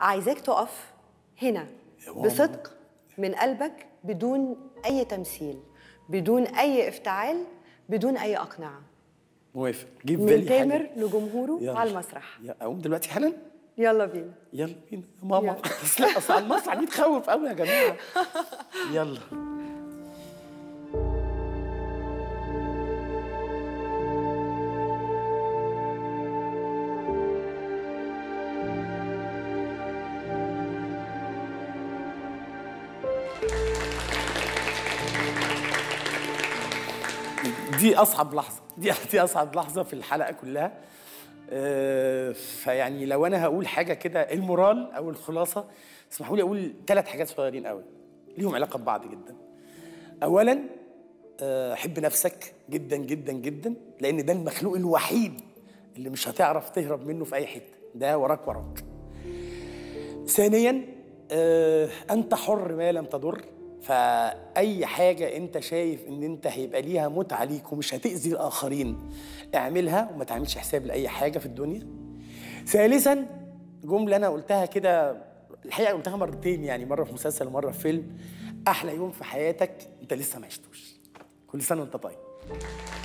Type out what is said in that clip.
عايزاك تقف هنا يا ماما. بصدق من قلبك بدون اي تمثيل بدون اي افتعال بدون اي اقنعه موافق جيب من بالي تامر حاجة. لجمهوره يلا. على المسرح يا- اقوم دلوقتي حالا يلا بينا يلا بينا يا ماما يلا. بس لا اصل على المسرح دي تخوف قوي يا جماعه يلا دي اصعب لحظه دي دي اصعب لحظه في الحلقه كلها آه، فيعني لو انا هقول حاجه كده المورال او الخلاصه اسمحوا لي اقول ثلاث حاجات صغيرين قوي ليهم علاقه ببعض جدا اولا آه، حب نفسك جدا جدا جدا لان ده المخلوق الوحيد اللي مش هتعرف تهرب منه في اي حته ده وراك وراك ثانيا آه، انت حر ما لم تضر فاي حاجه انت شايف ان انت هيبقى ليها متعه ليك ومش هتاذي الاخرين اعملها وما تعملش حساب لاي حاجه في الدنيا ثالثا جمله انا قلتها كده الحقيقه قلتها مرتين يعني مره في مسلسل ومره في فيلم احلى يوم في حياتك انت لسه ما عشتوش كل سنه وانت طيب